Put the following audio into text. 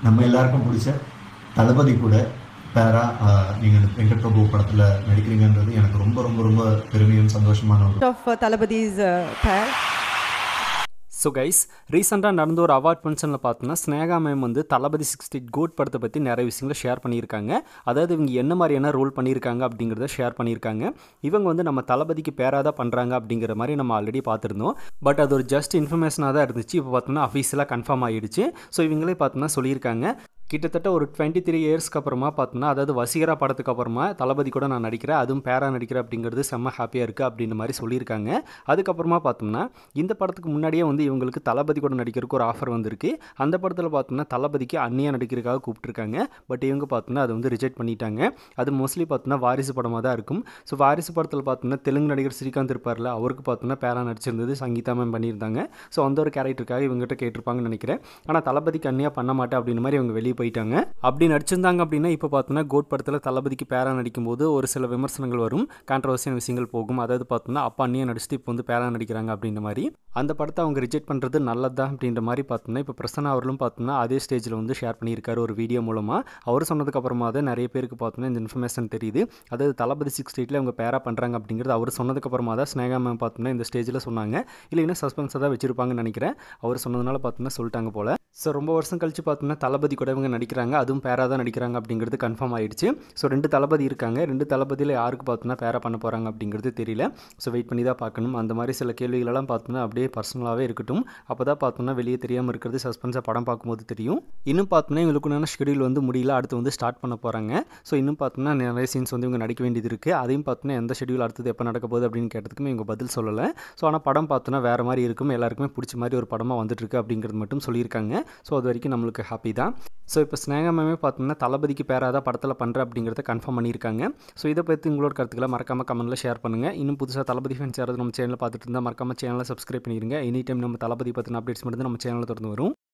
நம்ம எல்லாருக்கும் பிடிச்ச தளபதி கூட பேரா நீங்கள் வெங்கட் பிரபு படத்தில் நடிக்கிறீங்கன்றது எனக்கு ரொம்ப ரொம்ப ரொம்ப பெருமையும் சந்தோஷமான ஒரு of uh, Talabadi's uh, pair. So guys ரீசெண்டாக நடந்த ஒரு அவார்ட் ஃபங்க்ஷனில் பார்த்தோன்னா ஸ்னேகா மேம் வந்து தளபதி சிக்ஸ்டி கோட் படத்தை பற்றி நிறைய விஷயங்களை ஷேர் பண்ணியிருக்காங்க அதாவது இவங்க என்ன மாதிரியான ரோல் பண்ணியிருக்காங்க அப்படிங்கிறத ஷேர் பண்ணியிருக்காங்க இவங்க வந்து நம்ம தளபதிக்கு பேராக தான் பண்ணுறாங்க அப்படிங்கிற மாதிரி நம்ம ஆல்ரெடி பார்த்துருந்தோம் பட் அது ஒரு ஜஸ்ட் இன்ஃபர்மேஷனாக தான் இருந்துச்சு இப்போ பார்த்தோன்னா அஃபீஷியலாக கன்ஃபார்ம் ஆகிடுச்சு ஸோ இவங்களே பார்த்தோன்னா சொல்லியிருக்காங்க கிட்டத்தட்ட ஒரு டுவெண்ட்டி த்ரீ இயர்ஸ்க்கு அப்புறமா பார்த்தோன்னா அதாவது வசீகரா படத்துக்கு அப்புறமா தளபதி கூட நான் நடிக்கிறேன் அதுவும் பேரா நடிக்கிறேன் அப்படிங்கிறது செம்ம ஹாப்பியாக இருக்குது அப்படின்ற மாதிரி சொல்லியிருக்காங்க அதுக்கப்புறமா பார்த்தோம்னா இந்த படத்துக்கு முன்னாடியே வந்து இவங்களுக்கு தளபதி கூட நடிக்கிறதுக்கு ஒரு ஆஃபர் வந்திருக்கு அந்த படத்தில் பார்த்தோம்னா தளபதிக்கு அந்நியாக நடிக்கிறதுக்காக கூப்பிட்டுருக்காங்க பட் இவங்க பார்த்தோன்னா அதை வந்து ரிஜெக்ட் பண்ணிட்டாங்க அது மோஸ்ட்லி பார்த்தோன்னா வாரிசு படமாக தான் இருக்கும் ஸோ வாரிசு படத்தில் பார்த்தோன்னா தெலுங்கு நடிகர் ஸ்ரீகாந்த் இருப்பார்ல அவருக்கு பார்த்தோன்னா பேரா நடிச்சிருந்தது சங்கீதா மேம் பண்ணியிருந்தாங்க ஸோ அந்த ஒரு கேரக்டருக்காக இவங்ககிட்ட கேட்டிருப்பாங்கன்னு நினைக்கிறேன் ஆனால் தளபதிக்கு அந்நியாக பண்ண மாட்டேன் அப்படின்ற மாதிரி இவங்க வெளியே போயிட்டாங்க அப்படி நடிச்சிருந்தாங்க அப்படின்னா இப்போ பார்த்தோன்னா கோட் படத்தில் தளபதிக்கு பேரா நடிக்கும்போது ஒரு சில விமர்சனங்கள் வரும் கான்ட்ரவர்சியான விஷயங்கள் போகும் அதாவது பார்த்தோன்னா அப்பா அண்ணியை நடிச்சுட்டு இப்போ வந்து பேரா நடிக்கிறாங்க அப்படின்ற மாதிரி அந்த படத்தை அவங்க ரிஜெக்ட் பண்ணுறது நல்லதுதான் அப்படின்ற மாதிரி பார்த்தோன்னா இப்போ பிரசன்னா அவர்களும் பார்த்தோன்னா அதே ஸ்டேஜில் வந்து ஷேர் பண்ணியிருக்காரு ஒரு வீடியோ மூலமாக அவர் சொன்னதுக்கு அப்புறமா தான் நிறைய பேருக்கு பார்த்தோன்னா இந்த இன்ஃபர்மேஷன் தெரியுது அதாவது தளபதி சிக்ஸ் ஸ்ட்ரீட்டில் அவங்க பேரா பண்ணுறாங்க அப்படிங்கிறது அவர் சொன்னதுக்கு அப்புறமா தான் ஸ்னேகா மேம் பார்த்தோன்னா இந்த ஸ்டேஜில் சொன்னாங்க இல்லைன்னா சஸ்பென்ஸாக தான் வச்சிருப்பாங்கன்னு நினைக்கிறேன் அவர் சொன்னதுனால பார்த்தோன்னா சொல்லிட்டாங்க போல ஸோ ரொம்ப வருஷம் கழிச்சு பார்த்தோன்னா தளபதி கூட இவங்க நடிக்கிறாங்க அதுவும் பேரா தான் நடிக்கிறாங்க அப்படிங்கிறது கன்ஃபார்ம் ஆயிடுச்சு ஸோ ரெண்டு தளபதி இருக்காங்க ரெண்டு தளபதியில் யாருக்கு பார்த்தோன்னா பேரா பண்ண போகிறாங்க அப்படிங்கிறது தெரியல ஸோ வெயிட் பண்ணி தான் பார்க்கணும் அந்த மாதிரி சில கேள்விகளெல்லாம் பார்த்தோன்னா அப்படியே பர்சனலாகவே இருக்கட்டும் அப்போ தான் பார்த்தோன்னா வெளியே தெரியாமல் இருக்கிறது சஸ்பென்ஸாக படம் பார்க்கும்போது தெரியும் இன்னும் பார்த்தோன்னா இவங்களுக்குண்டான ஷெடியூல் வந்து முடியல அடுத்து வந்து ஸ்டார்ட் பண்ண போகிறாங்க ஸோ இன்னும் பார்த்தோன்னா நிறைய சீன்ஸ் வந்து இவங்க நடிக்க வேண்டியது இருக்குது அதையும் பார்த்தோன்னா எந்த ஷெடியூல் அடுத்தது எப்போ நடக்க போகுது அப்படின்னு கேட்டதுக்குமே இவங்க பதில் சொல்லலை ஸோ ஆனால் படம் பார்த்தோன்னா வேறு மாதிரி இருக்கும் எல்லாருக்குமே பிடிச்ச மாதிரி ஒரு படமாக வந்துட்டு இருக்கு அப்படிங்கிறது மட்டும் சொல்லியிருக்காங்க ஸோ அது வரைக்கும் நம்மளுக்கு ஹாப்பி தான் ஸோ இப்போ ஸ்னேகா மேமே பார்த்தோம்னா தளபதிக்கு பேராக தான் படத்தில் பண்ணுற அப்படிங்கிறத கன்ஃபார்ம் பண்ணியிருக்காங்க ஸோ இதை பற்றி உங்களோட கருத்துக்களை மறக்காம கமெண்ட்டில் ஷேர் பண்ணுங்கள் இன்னும் புதுசாக தளபதி ஃபேன்ஸ் யாராவது நம்ம சேனலில் பார்த்துட்டு இருந்தால் மறக்காம சேனலை சப்ஸ்கிரைப் பண்ணிடுங்க எனி டைம் நம்ம தளபதி பற்றின அப்டேட்ஸ் மட்டும் தான் நம்ம சேனலில் தொடர்ந்து வரும்